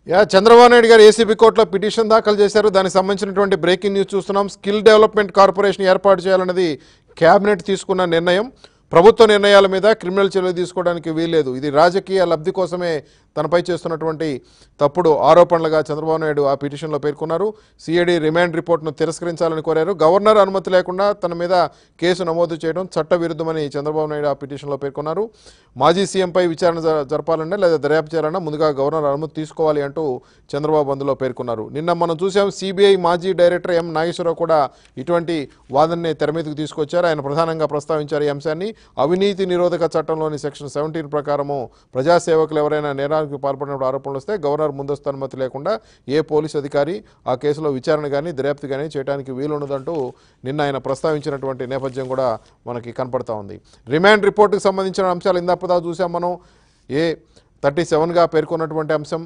Yeah Chandrababu Naidu గారు ACB కోర్టులో petition దాఖలు చేశారు దానికి సంబంధించినటువంటి బ్రేకింగ్ న్యూస్ చూస్తున్నాం స్కిల్ డెవలప్మెంట్ కార్పొరేషన్ ఏర్పాటు చేయాలన్నది కేబినెట్ తీసుకున్న నిర్ణయం ప్రభుత్వ నిర్ణయాల మీద క్రిమినల్ చర్యలు తీసుకోవడానికి వీల్లేదు ఇది రాజకీయ లబ్ధి కోసమే తనపై చేస్తున్నటువంటి తప్పుడు ఆరోపణలుగా చంద్రబాబు నాయుడు ఆ పిటిషన్లో పేర్కొన్నారు సిఐడి రిమాండ్ రిపోర్ట్ను తిరస్కరించాలని కోరారు గవర్నర్ అనుమతి లేకుండా తన మీద కేసు నమోదు చేయడం చట్టవిరుద్ధమని చంద్రబాబు నాయుడు ఆ పిటిషన్లో పేర్కొన్నారు మాజీ సీఎంపై విచారణ జ- జరపాలన్నా లేదా దర్యాప్తు చేయాలన్నా ముందుగా గవర్నర్ అనుమతి తీసుకోవాలి అంటూ చంద్రబాబు అందులో పేర్కొన్నారు నిన్న మనం చూసాం సిబిఐ మాజీ డైరెక్టర్ ఎం నాగేశ్వరరావు కూడా ఇటువంటి వాదనని తెర మీదకు తీసుకొచ్చారు ఆయన ప్రధానంగా ప్రస్తావించారు ఈ అంశాన్ని అవినీతి నిరోధక చట్టంలోని సెక్షన్ సెవెంటీన్ ప్రకారము ప్రజాసేవకులు ఎవరైనా నేరానికి పాల్పడినప్పుడు ఆరోపణలు వస్తే గవర్నర్ ముందస్తు అనుమతి లేకుండా ఏ పోలీస్ అధికారి ఆ కేసులో విచారణ కానీ దర్యాప్తు కానీ చేయడానికి వీలుండదంటూ నిన్న ఆయన ప్రస్తావించినటువంటి నేపథ్యం కూడా మనకి కనపడతా ఉంది రిమాండ్ రిపోర్టుకు సంబంధించిన అంశాలు ఇందాపదా చూసాం మనం ఏ థర్టీ సెవెన్గా పేర్కొన్నటువంటి అంశం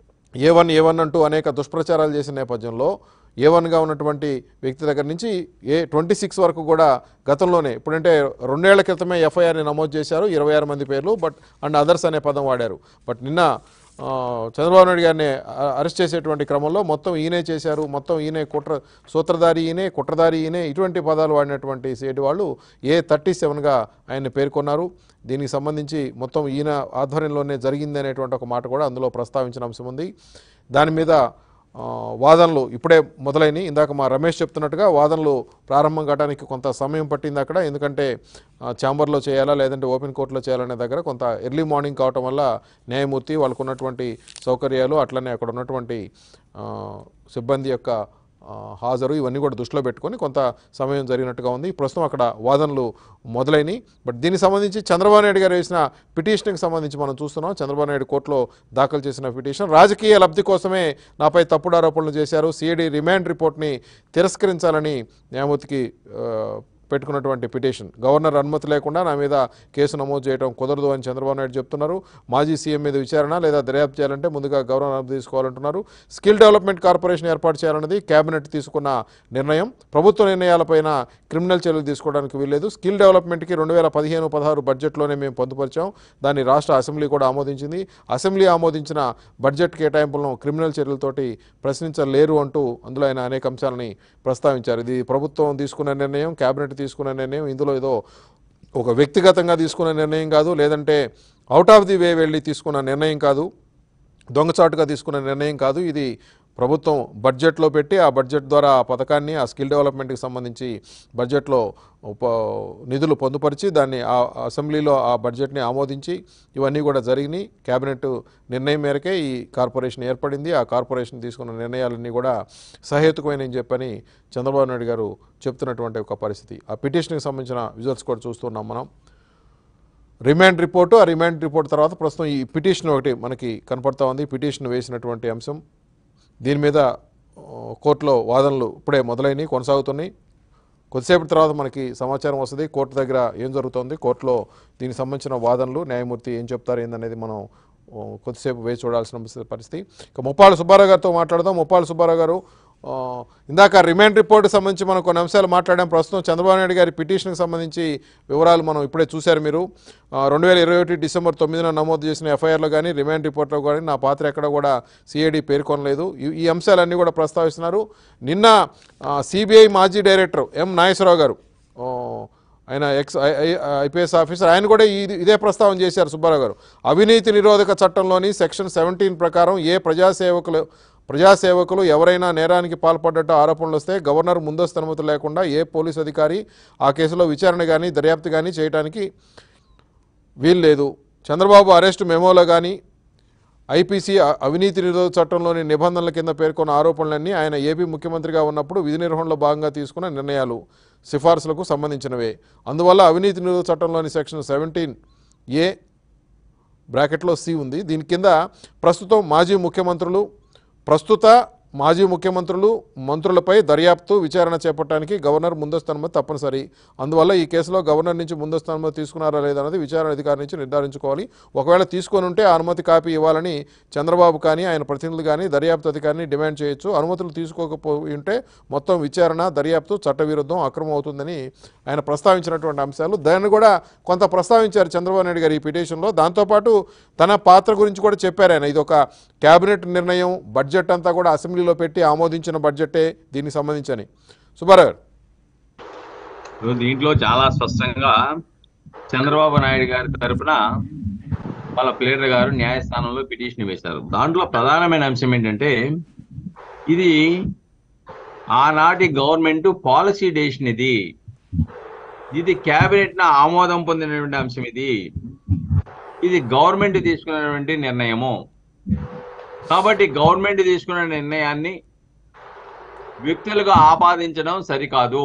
ఏ వన్ ఏ వన్ అంటూ అనేక దుష్ప్రచారాలు చేసిన నేపథ్యంలో ఏ వన్గా ఉన్నటువంటి వ్యక్తి దగ్గర నుంచి ఏ ట్వంటీ సిక్స్ వరకు కూడా గతంలోనే ఇప్పుడంటే రెండేళ్ల క్రితమే ఎఫ్ఐఆర్ని నమోదు చేశారు ఇరవై ఆరు మంది పేర్లు బట్ అండ్ అదర్స్ అనే పదం వాడారు బట్ నిన్న ఆ, చంద్రబాబు నాయుడు గారిని అ- అరెస్ట్ చేసేటువంటి క్రమంలో మొత్తం ఈయనే చేశారు మొత్తం ఈయనే కుట్ర సూత్రధారి ఈయనే కుట్రధారి ఈయనే ఇటువంటి పదాలు వాడినటువంటి సేటి వాళ్ళు ఏ థర్టీ సెవెన్గా ఆయన్ని పేర్కొన్నారు దీనికి సంబంధించి మొత్తం ఈయన ఆధ్వర్యంలోనే జరిగింది అనేటువంటి ఒక మాట కూడా అందులో ప్రస్తావించిన అంశం ఉంది దాని మీద ఆ, వాదనలు ఇప్పుడే మొదలైనవి ఇందాక మా రమేష్ చెప్తున్నట్టుగా వాదనలు ప్రారంభం కావడానికి కొంత సమయం పట్టింది అక్కడ ఎందుకంటే ఆ, ఛాంబర్లో చేయాలా లేదంటే ఓపెన్ కోర్టులో చేయాలనే దగ్గర కొంత ఎర్లీ మార్నింగ్ కావటం వల్ల న్యాయమూర్తి వాళ్ళకు ఉన్నటువంటి సౌకర్యాలు అట్లనే అక్కడ ఉన్నటువంటి ఆ, సిబ్బంది యొక్క ఆ, హాజరు ఇవన్నీ కూడా దృష్టిలో పెట్టుకొని కొంత సమయం జరిగినట్టుగా ఉంది ప్రస్తుతం అక్కడ వాదనలు మొదలైనవి బట్ దీనికి సంబంధించి చంద్రబాబు నాయుడు గారు వేసిన పిటిషన్కి సంబంధించి మనం చూస్తున్నాం చంద్రబాబు నాయుడు కోర్టులో దాఖలు చేసిన పిటిషన్ రాజకీయ లబ్ధి కోసమే నాపై తప్పుడు ఆరోపణలు చేశారు సిఐడి రిమాండ్ రిపోర్ట్ని తిరస్కరించాలని న్యాయమూర్తికి ఆ, పెట్టుకున్నటువంటి పిటిషన్ గవర్నర్ అనుమతి లేకుండా నా మీద కేసు నమోదు చేయడం కుదరదు అని చంద్రబాబు నాయుడు చెప్తున్నారు మాజీ సీఎం మీద విచారణ లేదా దర్యాప్తు చేయాలంటే ముందుగా గవర్నర్ అనుమతి తీసుకోవాలంటున్నారు స్కిల్ డెవలప్మెంట్ కార్పొరేషన్ ఏర్పాటు చేయాలన్నది కేబినెట్ తీసుకున్న నిర్ణయం ప్రభుత్వ నిర్ణయాలపైన క్రిమినల్ చర్యలు తీసుకోవడానికి వీల్లేదు స్కిల్ డెవలప్మెంట్కి రెండు వేల పదిహేను పదహారు బడ్జెట్లోనే మేము పొందుపరిచాం దాన్ని రాష్ట్ర అసెంబ్లీ కూడా ఆమోదించింది అసెంబ్లీ ఆమోదించిన బడ్జెట్ కేటాయింపులను క్రిమినల్ చర్యలతోటి ప్రశ్నించలేరు అంటూ అందులో ఆయన అనేక అంశాలని ప్రస్తావించారు ఇది ప్రభుత్వం తీసుకున్న నిర్ణయం కేబినెట్ తీసుకున్న నిర్ణయం ఇందులో ఏదో ఒక వ్యక్తిగతంగా తీసుకున్న నిర్ణయం కాదు లేదంటే అవుట్ ఆఫ్ ది వే వెళ్ళి తీసుకున్న నిర్ణయం కాదు దొంగచాటుగా తీసుకున్న నిర్ణయం కాదు ఇది ప్రభుత్వం బడ్జెట్లో పెట్టి ఆ బడ్జెట్ ద్వారా ఆ పథకాన్ని ఆ స్కిల్ డెవలప్మెంట్కి సంబంధించి బడ్జెట్లో ఉప నిధులు పొందుపరిచి దాన్ని ఆ అసెంబ్లీలో ఆ బడ్జెట్ని ఆమోదించి ఇవన్నీ కూడా జరిగినాయి కేబినెట్ నిర్ణయం మేరకే ఈ కార్పొరేషన్ ఏర్పడింది ఆ కార్పొరేషన్ తీసుకున్న నిర్ణయాలన్నీ కూడా సహేతుకమైనని చెప్పని చంద్రబాబు నాయుడు గారు చెప్తున్నటువంటి ఒక పరిస్థితి ఆ పిటిషన్కి సంబంధించిన విజువల్స్ కూడా చూస్తున్నాం మనం రిమాండ్ రిపోర్టు ఆ రిమాండ్ రిపోర్ట్ తర్వాత ప్రస్తుతం ఈ పిటిషన్ ఒకటి మనకి కనపడతా ఉంది పిటిషన్ వేసినటువంటి అంశం దీని మీద ఆ, కోర్టులో వాదనలు ఇప్పుడే మొదలైనవి కొనసాగుతున్నాయి కొద్దిసేపటి తర్వాత మనకి సమాచారం వస్తుంది కోర్టు దగ్గర ఏం జరుగుతోంది కోర్టులో దీనికి సంబంధించిన వాదనలు న్యాయమూర్తి ఏం చెప్తారు ఏందనేది మనం ఆ, కొద్దిసేపు వేచి చూడాల్సిన పరిస్థితి ఇక ముప్పాళ్ళ సుబ్బారావు గారితో మాట్లాడదాం ముప్పాళ్ళ సుబ్బారావు గారు ఆ, ఇందాక రిమాండ్ రిపోర్ట్ సంబంధించి మనం కొన్ని అంశాలు మాట్లాడాం ప్రస్తుతం చంద్రబాబు నాయుడు గారి పిటిషన్కి సంబంధించి వివరాలు మనం ఇప్పుడే చూశారు మీరు రెండు వేల ఇరవై ఒకటి డిసెంబర్ తొమ్మిదిన నమోదు చేసిన ఎఫ్ఐఆర్లో కానీ రిమాండ్ రిపోర్ట్లో కానీ నా పాత్ర ఎక్కడ కూడా సిఐడి పేర్కొనలేదు ఈ- ఈ అంశాలన్నీ కూడా ప్రస్తావిస్తున్నారు నిన్న సిబిఐ మాజీ డైరెక్టర్ ఎం నాగేశ్వరరావు గారు ఆ, ఆయన ex I- I- IPS officer ఆయన కూడా ఇది ఇదే ప్రస్తావన చేశారు సుబ్బారావు గారు అవినీతి నిరోధక చట్టంలోని సెక్షన్ సెవెంటీన్ ప్రకారం ఏ ప్రజాసేవకులు ప్రజాసేవకులు ఎవరైనా నేరానికి పాల్పడ్డట్టు ఆరోపణలు వస్తే గవర్నర్ ముందస్తు అనుమతి లేకుండా ఏ పోలీస్ అధికారి ఆ కేసులో విచారణ కానీ దర్యాప్తు కానీ చేయడానికి వీల్లేదు చంద్రబాబు అరెస్టు మెమోలో కానీ ఐపీసీ అ- అవినీతి నిరోధక చట్టంలోని నిబంధనల కింద పేర్కొన్న ఆరోపణలన్నీ ఆయన ఏపీ ముఖ్యమంత్రిగా ఉన్నప్పుడు విధి నిర్వహణలో భాగంగా తీసుకున్న నిర్ణయాలు సిఫార్సులకు సంబంధించినవే అందువల్ల అవినీతి నిరోధక చట్టంలోని సెక్షన్ సెవెంటీన్ ఏ బ్రాకెట్లో సి ఉంది దీని కింద ప్రస్తుతం మాజీ ముఖ్యమంత్రులు ప్రస్తుత మాజీ ముఖ్యమంత్రులు మంత్రులపై దర్యాప్తు విచారణ చేపట్టడానికి గవర్నర్ ముందస్తు అనుమతి తప్పనిసరి అందువల్ల ఈ కేసులో గవర్నర్ నుంచి ముందస్తు అనుమతి తీసుకున్నారా లేదా అన్నది విచారణ అధికారి నుంచి నిర్ధారించుకోవాలి ఒకవేళ తీసుకొని ఉంటే ఆ అనుమతి కాపీ ఇవ్వాలని చంద్రబాబు కానీ ఆయన ప్రతినిధులు కానీ దర్యాప్తు అధికారిని డిమాండ్ చేయొచ్చు అనుమతులు తీసుకోకపోయి ఉంటే మొత్తం విచారణ దర్యాప్తు చట్టవిరుద్ధం అక్రమం అవుతుందని ఆయన ప్రస్తావించినటువంటి అంశాలు దాన్ని కూడా కొంత ప్రస్తావించారు చంద్రబాబు నాయుడు గారు ఈ పిటిషన్లో దాంతోపాటు తన పాత్ర గురించి కూడా చెప్పారు ఆయన ఇది ఒక కేబినెట్ నిర్ణయం బడ్జెట్ అంతా కూడా అసెంబ్లీలో పెట్టి ఆమోదించిన బడ్జెటే దీనికి సంబంధించని సుబ్బారావు గారు ఇప్పుడు దీంట్లో చాలా స్పష్టంగా చంద్రబాబు నాయుడు గారి తరపున వాళ్ళ ప్లేడర్ గారు న్యాయస్థానంలో పిటిషన్ వేశారు దాంట్లో ప్రధానమైన అంశం ఏంటంటే ఇది ఆనాటి గవర్నమెంట్ పాలసీ డెసిషన్ ఇది ఇది కేబినెట్ న ఆమోదం పొందినటువంటి అంశం ఇది ఇది గవర్నమెంట్ తీసుకున్నటువంటి నిర్ణయము కాబట్టి గవర్నమెంట్ తీసుకున్న నిర్ణయాన్ని వ్యక్తులుగా ఆపాదించడం సరికాదు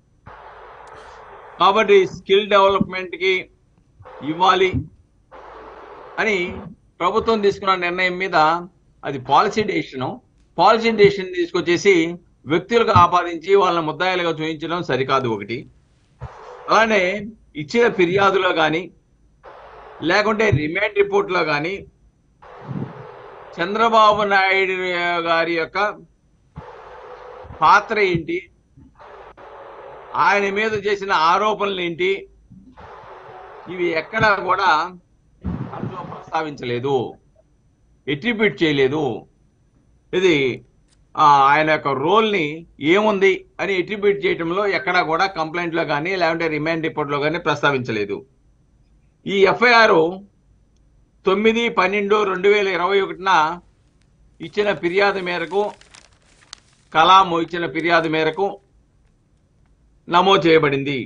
కాబట్టి స్కిల్ డెవలప్మెంట్ కి ఇవ్వాలి అని ప్రభుత్వం తీసుకున్న నిర్ణయం మీద అది పాలసీ డెసిషన్ పాలసీ డెసిషన్ తీసుకొచ్చేసి వ్యక్తులకు ఆపాదించి వాళ్ళని ముద్దాయిలుగా చూపించడం సరికాదు ఒకటి అలానే ఇచ్చిన ఫిర్యాదులో కానీ లేకుంటే రిమాండ్ రిపోర్ట్లో కానీ చంద్రబాబు నాయుడు గారి యొక్క పాత్ర ఏంటి ఆయన మీద చేసిన ఆరోపణలు ఏంటి ఇవి ఎక్కడా కూడా అందులో ప్రస్తావించలేదు ఎట్రిబ్యూట్ చేయలేదు ఇది ఆ, ఆయన యొక్క రోల్ని ఏముంది అని ఎట్రిబ్యూట్ చేయడంలో ఎక్కడా కూడా కంప్లైంట్లో కానీ లేకుంటే రిమాండ్ రిపోర్ట్లో కానీ ప్రస్తావించలేదు ఈ ఎఫ్ఐఆర్ తొమ్మిది పన్నెండు రెండు వేల ఇరవై ఒకటిన ఇచ్చిన ఫిర్యాదు మేరకు కలాం ఇచ్చిన ఫిర్యాదు మేరకు నమోదు చేయబడింది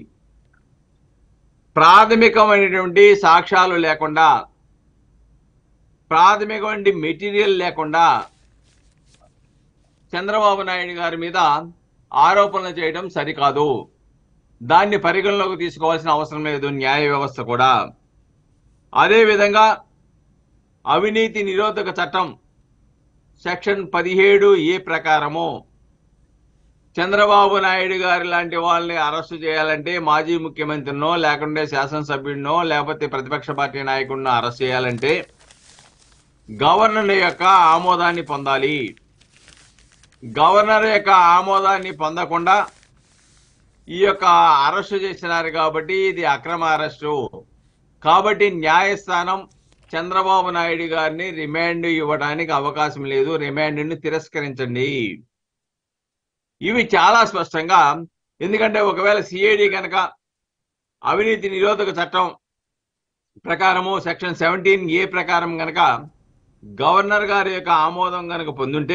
ప్రాథమికమైనటువంటి సాక్ష్యాలు లేకుండా ప్రాథమికమైన మెటీరియల్ లేకుండా చంద్రబాబు నాయుడు గారి మీద ఆరోపణలు చేయడం సరికాదు దాన్ని పరిగణలోకి తీసుకోవాల్సిన అవసరం లేదు న్యాయ వ్యవస్థ కూడా అదేవిధంగా అవినీతి నిరోధక చట్టం సెక్షన్ పదిహేడు ఏ ప్రకారము చంద్రబాబు నాయుడు గారి లాంటి వాళ్ళని అరెస్టు చేయాలంటే మాజీ ముఖ్యమంత్రినో లేకుంటే శాసనసభ్యుడినో లేకపోతే ప్రతిపక్ష పార్టీ నాయకుడినో అరెస్ట్ చేయాలంటే గవర్నర్ యొక్క ఆమోదాన్ని పొందాలి గవర్నర్ యొక్క ఆమోదాన్ని పొందకుండా ఈ యొక్క అరెస్టు చేసినారు కాబట్టి ఇది అక్రమ అరెస్టు కాబట్టి న్యాయస్థానం చంద్రబాబు నాయుడు గారిని రిమాండ్ ఇవ్వడానికి అవకాశం లేదు రిమాండ్ని తిరస్కరించండి ఇవి చాలా స్పష్టంగా ఎందుకంటే ఒకవేళ సిఐడి కనుక అవినీతి నిరోధక చట్టం ప్రకారము సెక్షన్ సెవెంటీన్ ఏ ప్రకారం కనుక గవర్నర్ గారి యొక్క ఆమోదం కనుక పొందుంటే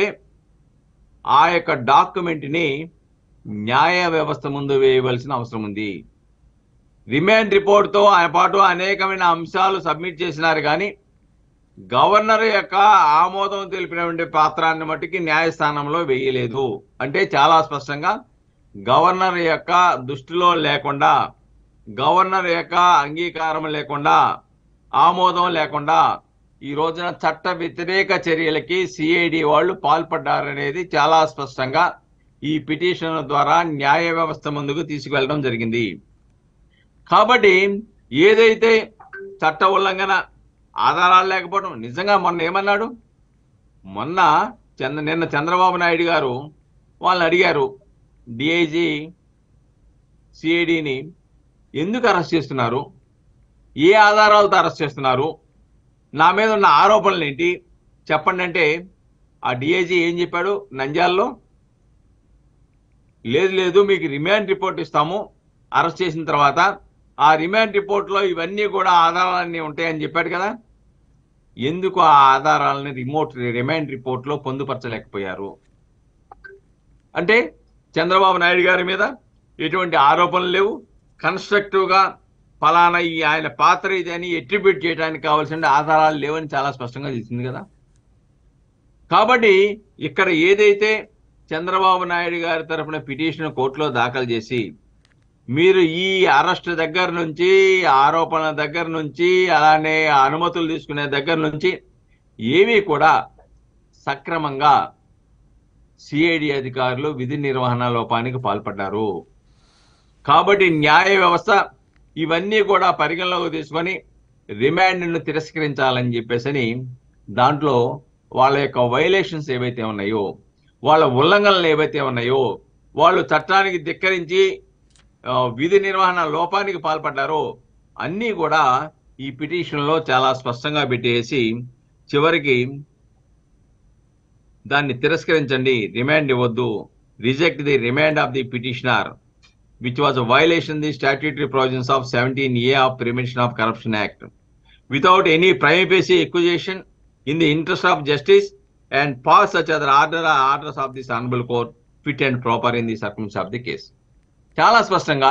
ఆ యొక్క డాక్యుమెంట్ని న్యాయ వ్యవస్థ ముందు వేయవలసిన అవసరం ఉంది రిమాండ్ రిపోర్ట్తో ఆయన పాటు అనేకమైన అంశాలు సబ్మిట్ చేసినారు కానీ గవర్నర్ యొక్క ఆమోదం తెలిపినటువంటి పాత్రాన్ని మట్టుకి న్యాయస్థానంలో వేయలేదు అంటే చాలా స్పష్టంగా గవర్నర్ యొక్క దృష్టిలో లేకుండా గవర్నర్ యొక్క అంగీకారం లేకుండా ఆమోదం లేకుండా ఈ రోజున చట్ట వ్యతిరేక చర్యలకి సిఐడి వాళ్ళు పాల్పడ్డారనేది చాలా స్పష్టంగా ఈ పిటిషన్ ద్వారా న్యాయ వ్యవస్థ ముందుకు తీసుకువెళ్ళడం జరిగింది కాబట్టి ఏదైతే చట్ట ఉల్లంఘన ఆధారాలు లేకపోవడం నిజంగా మొన్న ఏమన్నాడు మొన్న చంద్ర నిన్న చంద్రబాబు నాయుడు గారు వాళ్ళని అడిగారు డిఐజీ సిఐడిని ఎందుకు అరెస్ట్ చేస్తున్నారు ఏ ఆధారాలతో అరెస్ట్ చేస్తున్నారు నా మీద ఉన్న ఆరోపణలు ఏంటి చెప్పండి అంటే ఆ డిఐజీ ఏం చెప్పాడు నంద్యాలలో లేదు లేదు మీకు రిమాండ్ రిపోర్ట్ ఇస్తాము అరెస్ట్ చేసిన తర్వాత ఆ రిమాండ్ రిపోర్ట్లో ఇవన్నీ కూడా ఆధారాలన్నీ ఉంటాయని చెప్పాడు కదా ఎందుకు ఆ ఆధారాలని రిమోట్ రిమాండ్ రిపోర్ట్లో పొందుపరచలేకపోయారు అంటే చంద్రబాబు నాయుడు గారి మీద ఎటువంటి ఆరోపణలు లేవు కన్స్ట్రక్టివ్గా ఫలానా ఈ ఆయన పాత్ర ఇది అని ఎట్రిబ్యూట్ చేయడానికి కావాల్సిన ఆధారాలు లేవని చాలా స్పష్టంగా తెలిసింది కదా కాబట్టి ఇక్కడ ఏదైతే చంద్రబాబు నాయుడు గారి తరఫున పిటిషన్ కోర్టులో దాఖలు చేసి మీరు ఈ అరెస్ట్ దగ్గర నుంచి ఆరోపణల దగ్గర నుంచి అలానే అనుమతులు తీసుకునే దగ్గర నుంచి ఏమీ కూడా సక్రమంగా సిఐడి అధికారులు విధి నిర్వహణ లోపానికి పాల్పడ్డారు కాబట్టి న్యాయ వ్యవస్థ ఇవన్నీ కూడా పరిగణలోకి తీసుకొని రిమాండ్ను తిరస్కరించాలని చెప్పేసి దాంట్లో వాళ్ళ యొక్క వైలేషన్స్ ఏవైతే ఉన్నాయో వాళ్ళ ఉల్లంఘనలు ఏవైతే ఉన్నాయో వాళ్ళు చట్టానికి ధిక్కరించి ఆ, విధి నిర్వహణ లోపానికి పాల్పడ్డారో అన్నీ కూడా ఈ పిటిషన్లో చాలా స్పష్టంగా పెట్టేసి చివరికి దాన్ని తిరస్కరించండి రిమాండ్ ఇవ్వద్దు reject the remand of the petitioner which was a violation of the statutory provisions of 17A of Prevention of Corruption Act. Without any prima facie accusation in the interest of justice and pass such other order or orders of this honorable court fit and proper in the circumstances of the case. చాలా స్పష్టంగా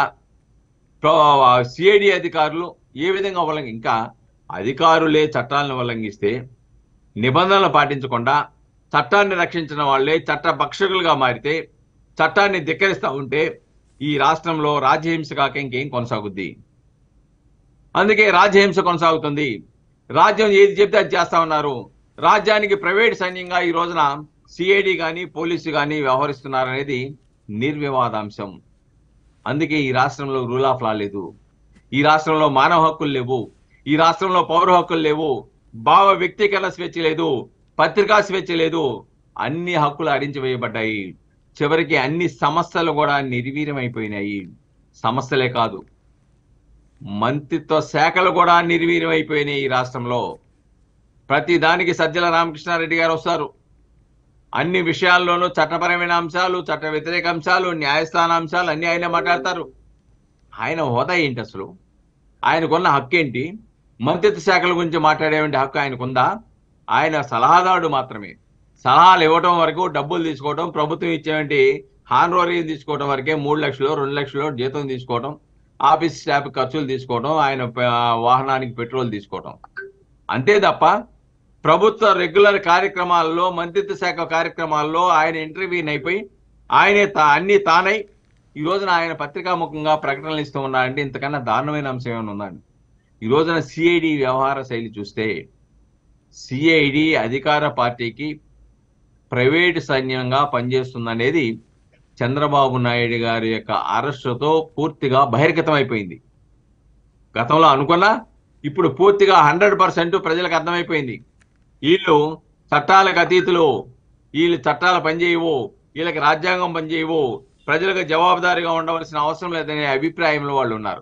CID అధికారులు ఏ విధంగా ఉల్లంఘ ఇంకా అధికారులే చట్టాలను ఉల్లంఘిస్తే నిబంధనలు పాటించకుండా చట్టాన్ని రక్షించిన వాళ్ళే చట్ట భక్షకులుగా మారితే చట్టాన్ని ధిక్కరిస్తూ ఉంటే ఈ రాష్ట్రంలో రాజ్యహింస కాక ఇంకేం కొనసాగుద్ది అందుకే రాజ్యహింస కొనసాగుతుంది రాజ్యం ఏది చెప్తే అది చేస్తా ఉన్నారు రాజ్యానికి ప్రైవేట్ సైన్యంగా ఈ రోజున సిఐడి కానీ పోలీసు కానీ వ్యవహరిస్తున్నారనేది నిర్వివాదాంశం అందుకే ఈ రాష్ట్రంలో రూల్ ఆఫ్ లా లేదు ఈ రాష్ట్రంలో మానవ హక్కులు లేవు ఈ రాష్ట్రంలో పౌర హక్కులు లేవు భావ వ్యక్తీకరణ స్వేచ్ఛ లేదు పత్రికా స్వేచ్ఛ లేదు అన్ని హక్కులు అడించివేయబడ్డాయి చివరికి అన్ని సమస్యలు కూడా నిర్వీర్యమైపోయినాయి సమస్యలే కాదు మంత్రిత్వ శాఖలు కూడా నిర్వీర్యమైపోయినాయి ఈ రాష్ట్రంలో ప్రతి దానికి సజ్జల రామకృష్ణారెడ్డి గారు వస్తారు అన్ని విషయాల్లోనూ చట్టపరమైన అంశాలు చట్ట వ్యతిరేక అంశాలు న్యాయస్థాన అంశాలు అన్ని ఆయన మాట్లాడతారు ఆయన హోదా ఏంటి అసలు ఆయనకున్న హక్కు ఏంటి మంత్రిత్వ శాఖల గురించి మాట్లాడేటువంటి హక్కు ఆయనకుందా ఆయన సలహాదారుడు మాత్రమే సలహాలు ఇవ్వటం వరకు డబ్బులు తీసుకోవడం ప్రభుత్వం ఇచ్చేటువంటి హానరోరియం తీసుకోవడం వరకే మూడు లక్షలు రెండు లక్షలు జీతం తీసుకోవడం ఆఫీస్ స్టాఫ్ ఖర్చులు తీసుకోవడం ఆయన ప- వాహనానికి పెట్రోల్ తీసుకోవడం అంతే తప్ప ప్రభుత్వ రెగ్యులర్ కార్యక్రమాల్లో మంత్రిత్వ శాఖ కార్యక్రమాల్లో ఆయన ఇంటర్వ్యూని అయిపోయి ఆయనే తా- అన్ని తానై ఈ రోజున ఆయన పత్రికాముఖంగా ప్రకటనలు ఇస్తూ ఉన్నారంటే ఇంతకన్నా దారుణమైన అంశం ఏమైనా ఉందండి ఈ రోజున సిఐడి వ్యవహార శైలి చూస్తే సిఐడి అధికార పార్టీకి ప్రైవేటు సైన్యంగా పనిచేస్తుందనేది చంద్రబాబు నాయుడు గారి యొక్క అరెస్టుతో పూర్తిగా బహిర్గతం అయిపోయింది గతంలో అనుకున్నా ఇప్పుడు పూర్తిగా హండ్రెడ్ పర్సెంట్ ప్రజలకు అర్థమైపోయింది వీళ్ళు చట్టాలకు అతీతులు వీళ్ళు చట్టాలు పనిచేయవు వీళ్ళకి రాజ్యాంగం పనిచేయవు ప్రజలకు జవాబుదారీగా ఉండవలసిన అవసరం లేదనే అభిప్రాయంలో వాళ్ళు ఉన్నారు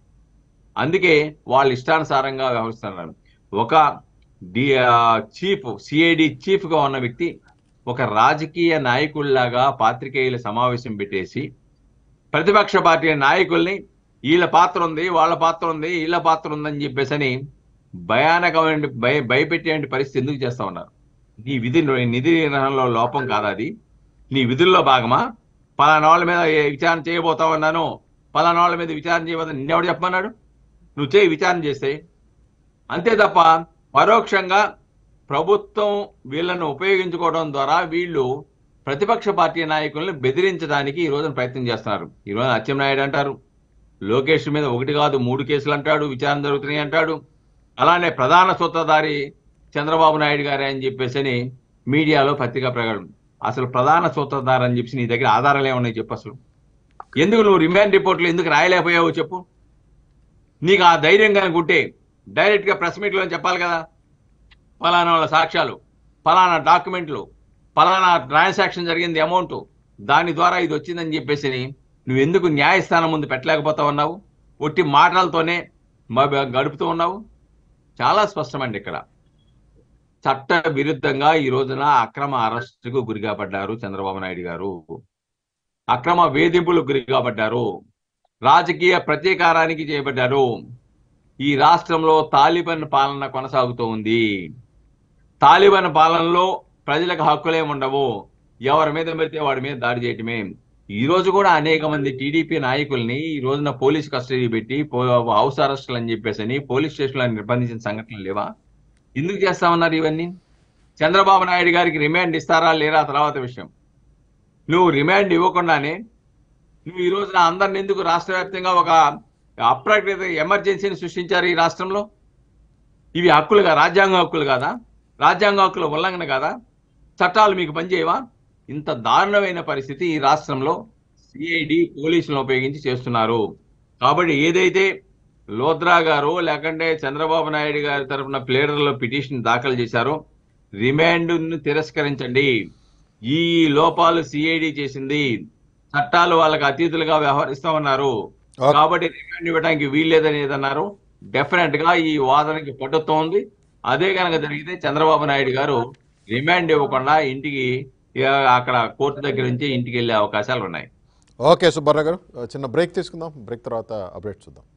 అందుకే వాళ్ళు ఇష్టానుసారంగా వ్యవహరిస్తున్నారు ఒక డి చీఫ్ సిఐడి చీఫ్ గా ఉన్న వ్యక్తి ఒక రాజకీయ నాయకుల్లాగా పాత్రికేయుల సమావేశం పెట్టేసి ప్రతిపక్ష పార్టీ నాయకుల్ని వీళ్ళ పాత్ర ఉంది వాళ్ళ పాత్ర ఉంది వీళ్ళ పాత్ర ఉందని చెప్పేసి అని భయానకమైన భయ భయపెట్టే పరిస్థితి ఎందుకు చేస్తా ఉన్నారు నీ విధి నిధి నిర్వహణలో లోపం కాదా అది నీ విధుల్లో భాగమా పలానా వాళ్ళ మీద ఏ విచారణ చేయబోతా ఉన్నాను పలానా వాళ్ళ మీద విచారణ చేయబోతా నిన్నెవడు చెప్పమన్నాడు నువ్వు చేయి విచారణ చేస్తే అంతే తప్ప పరోక్షంగా ప్రభుత్వం వీళ్ళను ఉపయోగించుకోవడం ద్వారా వీళ్ళు ప్రతిపక్ష పార్టీ నాయకుల్ని బెదిరించడానికి ఈ రోజున ప్రయత్నం చేస్తున్నారు ఈ రోజు అచ్చెన్నాయుడు అంటారు లోకేష్ మీద ఒకటి కాదు మూడు కేసులు అంటాడు విచారణ జరుగుతున్నాయి అంటాడు అలానే ప్రధాన సూత్రధారి చంద్రబాబు నాయుడు గారే అని చెప్పేసి అని మీడియాలో పత్రికా ప్రకటన అసలు ప్రధాన సూత్రధారి అని చెప్పి నీ దగ్గర ఆధారాలు ఏమున్నాయి చెప్పు అసలు ఎందుకు నువ్వు రిమాండ్ రిపోర్ట్లు ఎందుకు రాయలేకపోయావు చెప్పు నీకు ఆ ధైర్యం కనుక ఉంటే డైరెక్ట్ గా ప్రెస్ మీట్ లో చెప్పాలి కదా ఫలానా వాళ్ళ సాక్ష్యాలు ఫలానా డాక్యుమెంట్లు ఫలానా ట్రాన్సాక్షన్ జరిగింది అమౌంట్ దాని ద్వారా ఇది వచ్చిందని చెప్పేసి నువ్వు ఎందుకు న్యాయస్థానం ముందు పెట్టలేకపోతా ఉన్నావు ఒట్టి మాటలతోనే మ- గడుపుతూ ఉన్నావు చాలా స్పష్టమండి ఇక్కడ చట్ట విరుద్ధంగా ఈ రోజున అక్రమ అరెస్టుకు గురి కాబడ్డారు చంద్రబాబు నాయుడు గారు అక్రమ వేధింపులకు గురి కాబడ్డారు రాజకీయ ప్రతీకారానికి చేయబడ్డారు ఈ రాష్ట్రంలో తాలిబాన్ పాలన కొనసాగుతూ ఉంది తాలిబాన్ పాలనలో ప్రజలకు హక్కులే ఉండవు ఎవరి మీద పెడితే వాడి మీద దాడి చేయటమే ఈ రోజు కూడా అనేక మంది టీడీపీ నాయకుల్ని ఈ రోజున పోలీస్ కస్టడీ పెట్టి పో- హౌస్ అరెస్టులు అని చెప్పేసి అని పోలీస్ స్టేషన్లో నిర్బంధించిన సంఘటనలు లేవా ఎందుకు చేస్తా ఉన్నారు ఇవన్నీ చంద్రబాబు నాయుడు గారికి రిమాండ్ ఇస్తారా లేరా తర్వాత విషయం నువ్వు రిమాండ్ ఇవ్వకుండానే నువ్వు ఈ రోజున అందరిని ఎందుకు రాష్ట్ర వ్యాప్తంగా ఒక అప్రకృత ఎమర్జెన్సీని సృష్టించారు ఈ రాష్ట్రంలో ఇవి హక్కులుగా రాజ్యాంగ హక్కులు కాదా రాజ్యాంగ హక్కుల ఉల్లంఘన కాదా చట్టాలు మీకు పనిచేయవా ఇంత దారుణమైన పరిస్థితి ఈ రాష్ట్రంలో సిఐడి పోలీసులను ఉపయోగించి చేస్తున్నారు కాబట్టి ఏదైతే లోద్రా గారు లేకంటే చంద్రబాబు నాయుడు గారి తరఫున ప్లేడర్లో పిటిషన్ దాఖలు చేశారో రిమాండ్ ను తిరస్కరించండి ఈ లోపాలు సిఐడి చేసింది చట్టాలు వాళ్ళకి అతీతులుగా వ్యవహరిస్తా ఉన్నారు Okay. కాబట్టి రిమాండ్ ఇవ్వడానికి వీల్లేదని ఏదన్నారు డెఫినెట్ గా ఈ వాదనకి పట్టుతోంది అదే కనుక జరిగితే చంద్రబాబు నాయుడు గారు రిమాండ్ ఇవ్వకుండా ఇంటికి ఇక అక్కడ కోర్టు దగ్గర నుంచి ఇంటికి వెళ్ళే అవకాశాలు ఉన్నాయి ఓకే సుబ్బారావు గారు చిన్న బ్రేక్ తీసుకుందాం బ్రేక్ తర్వాత అప్డేట్ చూద్దాం